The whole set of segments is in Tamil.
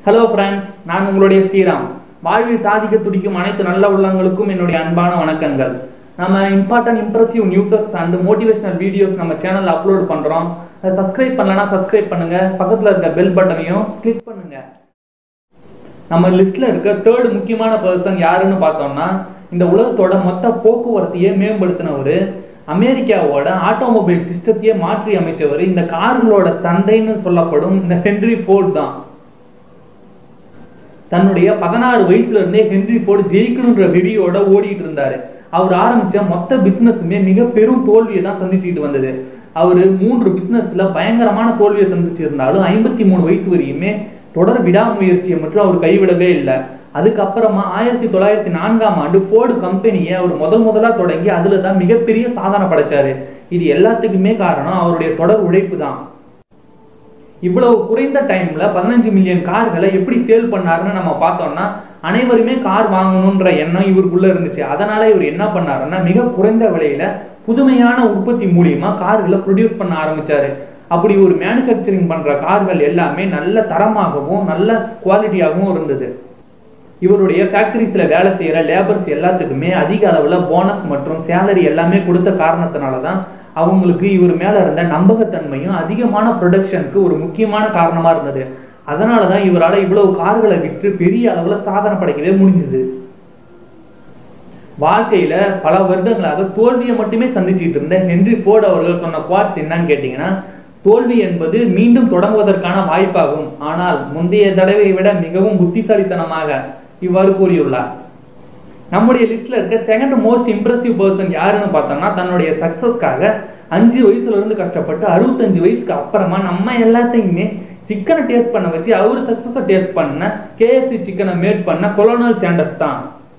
ஹலோ ஃப்ரெண்ட்ஸ் நான் உங்களுடைய ஸ்ரீராம் வாழ்வில் சாதிக்க துடிக்கும் அனைத்து நல்ல உள்ளங்களுக்கும் என்னுடைய அன்பான வணக்கங்கள் நம்ம important impressive newses and motivational videos நம்ம சேனல்ல அப்லோட் பண்றோம் அதை சப்ஸ்கிரைப் பண்ணலனா சப்ஸ்கிரைப் பண்ணுங்க பக்கத்துல இருக்க பெல் பட்டனையும் கிளிக் பண்ணுங்க நம்ம லிஸ்ட்ல இருக்க தேர்ட் முக்கியமான பர்சன் யாருன்னு பார்த்தோம்னா இந்த உலகத்தோட மொத்த போக்குவரத்தையே மேம்படுத்தினவர் அமெரிக்காவோட ஆட்டோமொபைல் சிஸ்டத்தையே மாற்றி அமைச்சவர் இந்த கார்களோட தந்தைன்னு சொல்லப்படும் இந்த ஹென்ரி ஃபோர்ட் தான் தன்னுடைய பதினாறு வயசுல இருந்தே ஹென்ரி ஃபோர்டு ஜெயிக்கணுன்ற வெறியோட ஓடிட்டு இருந்தாரு அவர் ஆரம்பிச்ச மொத்த பிசினஸுமே மிக பெரும் தோல்வியை தான் சந்திச்சுட்டு வந்தது அவர் மூன்று பிசினஸ்ல பயங்கரமான தோல்வியை சந்திச்சு இருந்தாலும் ஐம்பத்தி மூணு வயசு வரையுமே தொடர் விடாமுயற்சியை மட்டும் அவர் கைவிடவே இல்லை அதுக்கப்புறமா ஆயிரத்தி தொள்ளாயிரத்தி நான்காம் ஆண்டு ஃபோர்டு கம்பெனியை அவர் முதல் முதலா தொடங்கி அதுல தான் மிகப்பெரிய சாதனை படைச்சாரு இது எல்லாத்துக்குமே காரணம் அவருடைய தொடர் உழைப்பு தான் இவ்வளவு குறைந்த டைம்ல பதினஞ்சு மில்லியன் கார்களை எப்படி சேல் பண்ணாருன்னு நம்ம பார்த்தோம்னா அனைவருமே கார் வாங்கணுன்ற எண்ணம் இவருக்குள்ள இருந்துச்சு அதனால இவர் என்ன பண்ணாருன்னா மிக குறைந்த விலையில புதுமையான உற்பத்தி மூலியமா கார்களை ப்ரொடியூஸ் பண்ண ஆரம்பிச்சாரு அப்படி ஒரு மேனுஃபேக்சரிங் பண்ற கார்கள் எல்லாமே நல்ல தரமாகவும் நல்ல குவாலிட்டியாகவும் இருந்தது இவருடைய ஃபேக்டரிஸ்ல வேலை செய்யற லேபர்ஸ் எல்லாத்துக்குமே அதிக அளவுல போனஸ் மற்றும் சேலரி எல்லாமே கொடுத்த காரணத்தினால தான் அவங்களுக்கு இவர் மேல இருந்த நம்பகத்தன்மையும் அதிகமான ப்ரொடக்ஷனுக்கு ஒரு முக்கியமான காரணமா இருந்தது அதனால தான் இவரால் இவ்வளவு கார்களை விற்று பெரிய அளவுல சாதனை படைக்கவே முடிஞ்சது வாழ்க்கையில பல வருடங்களாக தோல்வியை மட்டுமே சந்திச்சிட்டு இருந்த ஹென்ரி ஃபோர்ட் அவர்கள் சொன்ன குவாட்ஸ் என்னன்னு கேட்டீங்கன்னா தோல்வி என்பது மீண்டும் தொடங்குவதற்கான வாய்ப்பாகும் ஆனால் முந்தைய தடவையை விட மிகவும் புத்திசாலித்தனமாக இவ்வாறு கூறியுள்ளார் நம்முடைய லிஸ்ட்ல இருக்க செகண்ட் மோஸ்ட் இம்ப்ரெசிவ் பர்சன் யாருன்னு பார்த்தோம்னா தன்னுடைய சக்சஸ்க்காக அஞ்சு வயசுல இருந்து கஷ்டப்பட்டு அறுபத்தஞ்சு வயசுக்கு அப்புறமா நம்ம எல்லாத்தையுமே சிக்கனை டேஸ்ட் பண்ண வச்சு அவர் சக்சஸை டேஸ்ட் பண்ண கேஎஃப்சி சிக்கனை மேட் பண்ண கொலோனல் சாண்டர்ஸ் தான்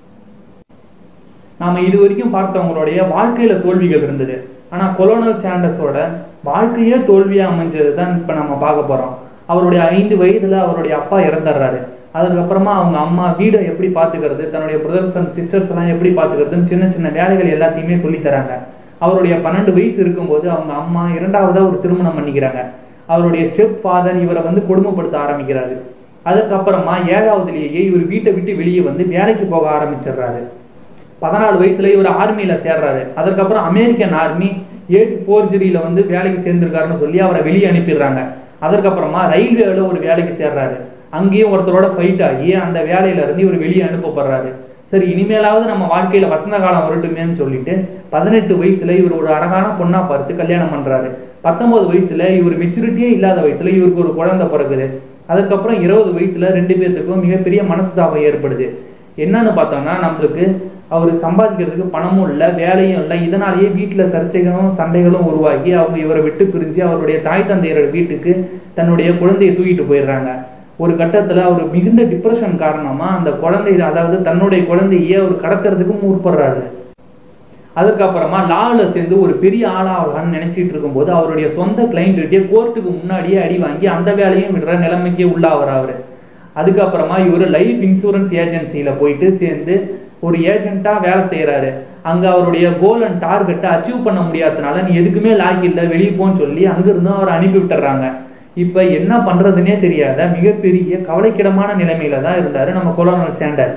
நாம இது வரைக்கும் பார்த்தவங்களுடைய வாழ்க்கையில தோல்விகள் இருந்தது ஆனா கொலோனல் சாண்டர்ஸோட வாழ்க்கையே தோல்வியா அமைஞ்சது தான் இப்ப நம்ம பார்க்க போறோம் அவருடைய ஐந்து வயதுல அவருடைய அப்பா இறந்துடுறாரு அதுக்கப்புறமா அவங்க அம்மா வீடை எப்படி பாத்துக்கிறது தன்னுடைய பிரதர்ஸ் அண்ட் சிஸ்டர்ஸ் எல்லாம் எப்படி பாத்துக்கிறதுன்னு சின்ன சின்ன வேலைகள் எல்லாத்தையுமே சொல்லி தராங்க அவருடைய பன்னெண்டு வயசு இருக்கும்போது அவங்க அம்மா இரண்டாவதா ஒரு திருமணம் பண்ணிக்கிறாங்க அவருடைய ஸ்டெப் ஃபாதர் இவரை வந்து கொடுமைப்படுத்த ஆரம்பிக்கிறாரு அதுக்கப்புறமா ஏழாவதுலேயே இவர் வீட்டை விட்டு வெளியே வந்து வேலைக்கு போக ஆரம்பிச்சிடுறாரு பதினாலு வயசுல இவர் ஆர்மியில சேர்றாரு அதுக்கப்புறம் அமெரிக்கன் ஆர்மி ஏஜ் போர்ஜரியில வந்து வேலைக்கு சேர்ந்திருக்காருன்னு சொல்லி அவரை வெளியே அனுப்பிடுறாங்க அதுக்கப்புறமா ரயில்வேல ஒரு வேலைக்கு சேர்றாரு அங்கேயும் ஒருத்தரோட ஃபைட் ஆகி அந்த வேலையில இருந்து இவர் வெளியே அனுப்பப்படுறாரு சரி இனிமேலாவது நம்ம வாழ்க்கையில வசந்த காலம் வரட்டுமேன்னு சொல்லிட்டு பதினெட்டு வயசுல இவர் ஒரு அழகான பொண்ணா பார்த்து கல்யாணம் பண்றாரு பத்தொன்பது வயசுல இவர் மெச்சூரிட்டியே இல்லாத வயசுல இவருக்கு ஒரு குழந்தை பிறகுது அதுக்கப்புறம் இருபது வயசுல ரெண்டு பேர்த்துக்கும் மிகப்பெரிய மனஸ்தாபம் ஏற்படுது என்னன்னு பார்த்தோம்னா நம்மளுக்கு அவர் சம்பாதிக்கிறதுக்கு பணமும் இல்லை வேலையும் இல்லை இதனாலேயே வீட்டில் சர்ச்சைகளும் சண்டைகளும் உருவாகி அவங்க இவரை விட்டு பிரிஞ்சு அவருடைய தாய் தந்தையரோட வீட்டுக்கு தன்னுடைய குழந்தையை தூக்கிட்டு போயிடுறாங்க ஒரு கட்டத்துல அவர் மிகுந்த டிப்ரெஷன் காரணமா அந்த குழந்தை அதாவது தன்னுடைய குழந்தைய அவர் கடத்துறதுக்கு முற்படுறாரு அதுக்கப்புறமா லாவில் சேர்ந்து ஒரு பெரிய ஆளாகலான்னு நினைச்சிட்டு இருக்கும்போது அவருடைய சொந்த கிளைண்ட்கிட்டே கோர்ட்டுக்கு முன்னாடியே அடி வாங்கி அந்த வேலையும் விடுற நிலைமைக்கு உள்ளாவர் அவரு அதுக்கப்புறமா இவர் லைஃப் இன்சூரன்ஸ் ஏஜென்சியில போயிட்டு சேர்ந்து ஒரு ஏஜென்ட்டா வேலை செய்யறாரு அங்க அவருடைய கோல் அண்ட் டார்கெட்டை அச்சீவ் பண்ண முடியாதனால நீ எதுக்குமே லாக் இல்லை வெளியே போன்னு சொல்லி அங்கிருந்து அவரை அனுப்பி விட்டுறாங்க இப்ப என்ன பண்றதுனே தெரியாத மிகப்பெரிய கவலைக்கிடமான நிலைமையில தான் இருந்தாரு நம்ம கொலோனல் சாண்டர்ஸ்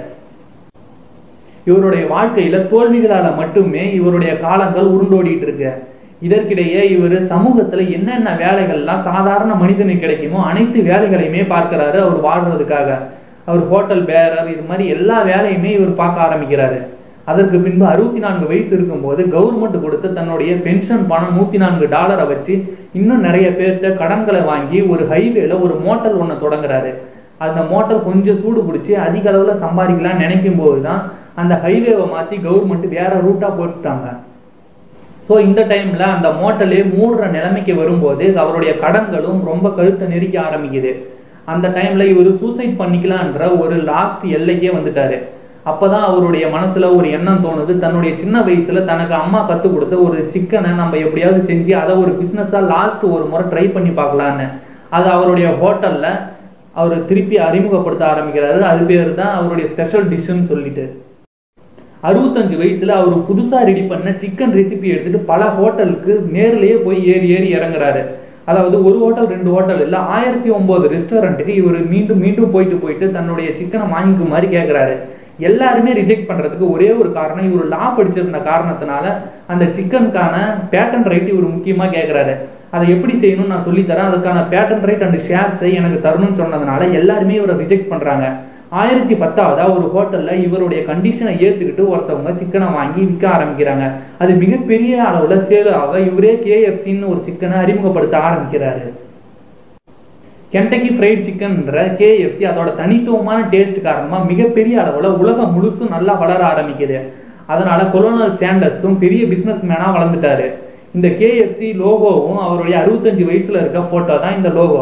இவருடைய வாழ்க்கையில தோல்விகளால மட்டுமே இவருடைய காலங்கள் உருண்டோடிட்டு இருக்கு இதற்கிடையே இவர் சமூகத்துல என்னென்ன வேலைகள்லாம் சாதாரண மனிதனுக்கு கிடைக்குமோ அனைத்து வேலைகளையுமே பார்க்கிறாரு அவர் வாழ்றதுக்காக அவர் ஹோட்டல் பேரர் இது மாதிரி எல்லா வேலையுமே இவர் பார்க்க ஆரம்பிக்கிறாரு அதற்கு பின்பு அறுபத்தி நான்கு வயசு இருக்கும்போது கவர்மெண்ட் கொடுத்து தன்னுடைய பென்ஷன் பணம் நூத்தி நான்கு டாலரை வச்சு இன்னும் நிறைய பேர்த்த கடன்களை வாங்கி ஒரு ஹைவேல ஒரு மோட்டல் ஒன்று தொடங்குறாரு அந்த மோட்டல் கொஞ்சம் சூடு பிடிச்சி அதிக அளவுல சம்பாதிக்கலாம்னு நினைக்கும் போது தான் அந்த ஹைவேவை மாத்தி கவர்மெண்ட் வேற ரூட்டா போட்டுட்டாங்க ஸோ இந்த டைம்ல அந்த மோட்டலே மூடுற நிலைமைக்கு வரும்போது அவருடைய கடன்களும் ரொம்ப கழுத்தை நெரிக்க ஆரம்பிக்குது அந்த டைம்ல இவர் சூசைட் பண்ணிக்கலான்ற ஒரு லாஸ்ட் எல்லைக்கே வந்துட்டாரு அப்பதான் அவருடைய மனசுல ஒரு எண்ணம் தோணுது தன்னுடைய சின்ன வயசுல தனக்கு அம்மா கத்து கொடுத்த ஒரு சிக்கனை நம்ம எப்படியாவது செஞ்சு அதை ஒரு பிசினஸா லாஸ்ட் ஒரு முறை ட்ரை பண்ணி பார்க்கலான்னு அது அவருடைய ஹோட்டல்ல அவர் திருப்பி அறிமுகப்படுத்த ஆரம்பிக்கிறாரு அது பேர் தான் அவருடைய ஸ்பெஷல் டிஷ்ஷுன்னு சொல்லிட்டு அறுபத்தஞ்சு வயசுல அவர் புதுசா ரெடி பண்ண சிக்கன் ரெசிபி எடுத்துட்டு பல ஹோட்டலுக்கு நேர்லயே போய் ஏறி ஏறி இறங்குறாரு அதாவது ஒரு ஹோட்டல் ரெண்டு ஹோட்டல் இல்லை ஆயிரத்தி ஒன்பது ரெஸ்டாரண்ட்டுக்கு இவர் மீண்டும் மீண்டும் போயிட்டு போயிட்டு தன்னுடைய சிக்கனை வாங்கிக்கும் மாதிரி கேட்குறாரு எல்லாருமே ரிஜெக்ட் பண்றதுக்கு ஒரே ஒரு காரணம் இவர் லா படிச்சிருந்த காரணத்தினால அந்த சிக்கனுக்கான பேட்டன் ரைட் இவர் முக்கியமா கேட்குறாரு அதை எப்படி செய்யணும்னு நான் சொல்லித்தரேன் அதுக்கான பேட்டன் ரைட் அண்ட் ஷேர்ஸை எனக்கு தரணும்னு சொன்னதுனால எல்லாருமே இவரை ரிஜெக்ட் பண்றாங்க ஆயிரத்தி பத்தாவதா ஒரு ஹோட்டல்ல இவருடைய கண்டிஷனை ஏத்துக்கிட்டு ஒருத்தவங்க சிக்கனை வாங்கி விற்க ஆரம்பிக்கிறாங்க அது மிகப்பெரிய அளவுல சேல் ஆக இவரே கேஎஃப்சின்னு ஒரு சிக்கனை அறிமுகப்படுத்த ஆரம்பிக்கிறாரு கென்டக்கி ஃப்ரைட் சிக்கன்ன்ற கேஎஃப்சி அதோட தனித்துவமான டேஸ்ட் காரணமா மிகப்பெரிய அளவுல உலகம் முழுசும் நல்லா வளர ஆரம்பிக்குது அதனால கொலோனல் சாண்டர்ஸும் பெரிய பிசினஸ் மேனா வளர்ந்துட்டாரு இந்த கேஎஃப்சி லோகோவும் அவருடைய அறுபத்தஞ்சு வயசுல இருக்க போட்டோ தான் இந்த லோகோ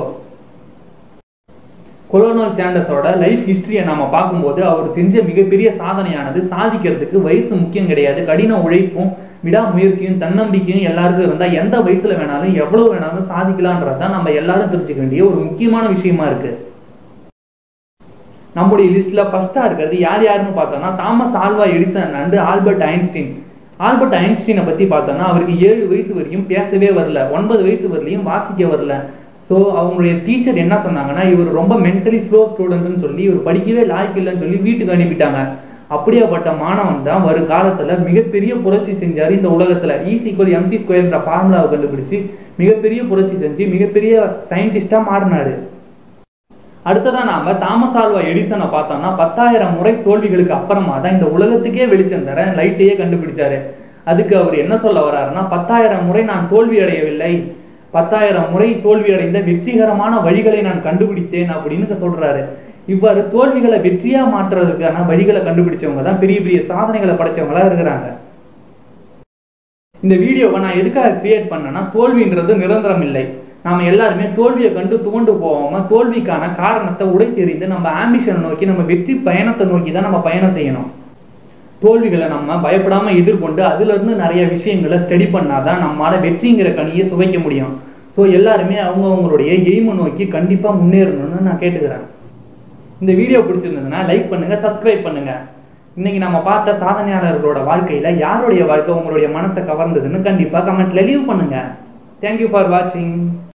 கொலோனல் சாண்டர்ஸோட லைஃப் ஹிஸ்டரியை நாம பார்க்கும்போது அவர் செஞ்ச மிகப்பெரிய சாதனையானது சாதிக்கிறதுக்கு வயசு முக்கியம் கிடையாது கடின உழைப்பும் விடாமுயற்சியும் தன்னம்பிக்கையும் எல்லாருக்கும் இருந்தா எந்த வயசுல வேணாலும் எவ்வளவு வேணாலும் சாதிக்கலான்றதுதான் நம்ம எல்லாரும் தெரிஞ்சுக்க வேண்டிய ஒரு முக்கியமான விஷயமா இருக்கு நம்முடைய லிஸ்ட்ல ஃபர்ஸ்டா இருக்கிறது யார் யாருன்னு பார்த்தோம்னா Thomas Alva Edison and Albert Einstein Albert ஐன்ஸ்டீனை பத்தி பார்த்தோம்னா அவருக்கு ஏழு வயசு வரையும் பேசவே வரல ஒன்பது வயசு வரலையும் வாசிக்க வரல ஸோ அவங்களுடைய டீச்சர் என்ன சொன்னாங்கன்னா இவர் ரொம்ப மென்டலி ஸ்லோ ஸ்டூடெண்ட்னு சொல்லி இவர் படிக்கவே லாய்க்கு இல்லைன்னு சொல்லி வீட்டுக்கு அனுப்பிட்டாங்க அப்படியாப்பட்ட மாணவன் தான் வரும் காலத்துல மிகப்பெரிய புரட்சி செஞ்சாரு இந்த உலகத்துல ஈஸ் ஈக்குவல் எம்சி ஸ்கொயர்ன்ற ஃபார்முலாவை கண்டுபிடிச்சு மிகப்பெரிய புரட்சி செஞ்சு மிகப்பெரிய சயின்டிஸ்டா மாறினாரு அடுத்ததா நாம தாமஸ் ஆல்வா எடிசனை பார்த்தோம்னா பத்தாயிரம் முறை தோல்விகளுக்கு அப்புறமா தான் இந்த உலகத்துக்கே வெளிச்சம் தர லைட்டையே கண்டுபிடிச்சாரு அதுக்கு அவர் என்ன சொல்ல வர்றாருன்னா பத்தாயிரம் முறை நான் தோல்வி அடையவில்லை பத்தாயிரம் முறை தோல்வி அடைந்த வெற்றிகரமான வழிகளை நான் கண்டுபிடித்தேன் அப்படின்னு சொல்றாரு இவ்வாறு தோல்விகளை வெற்றியா மாற்றுறதுக்கான வழிகளை கண்டுபிடிச்சவங்க தான் பெரிய பெரிய சாதனைகளை படைச்சவங்களா இருக்கிறாங்க இந்த வீடியோவை நான் எதுக்காக கிரியேட் பண்ணேன்னா தோல்வின்றது நிரந்தரம் இல்லை நாம எல்லாருமே தோல்வியை கண்டு துவண்டு போகாம தோல்விக்கான காரணத்தை உடை தெரிந்து நம்ம ஆம்பிஷனை நோக்கி நம்ம வெற்றி பயணத்தை நோக்கி தான் நம்ம பயணம் செய்யணும் தோல்விகளை நம்ம பயப்படாம எதிர்கொண்டு அதுல இருந்து நிறைய விஷயங்களை ஸ்டடி பண்ணாதான் நம்மளால வெற்றிங்கிற கனியை சுவைக்க முடியும் ஸோ எல்லாருமே அவங்க அவங்களுடைய எய்மை நோக்கி கண்டிப்பா முன்னேறணும்னு நான் கேட்டுக்கிறேன் இந்த வீடியோ பிடிச்சிருந்ததுன்னா லைக் பண்ணுங்க சப்ஸ்கிரைப் பண்ணுங்க இன்னைக்கு நம்ம பார்த்த சாதனையாளர்களோட வாழ்க்கையில யாருடைய வாழ்க்கை உங்களுடைய மனசை கவர்ந்ததுன்னு கண்டிப்பா கமெண்ட்ல லீவ் பண்ணுங்க தேங்க்யூ ஃபார் வாட்சிங்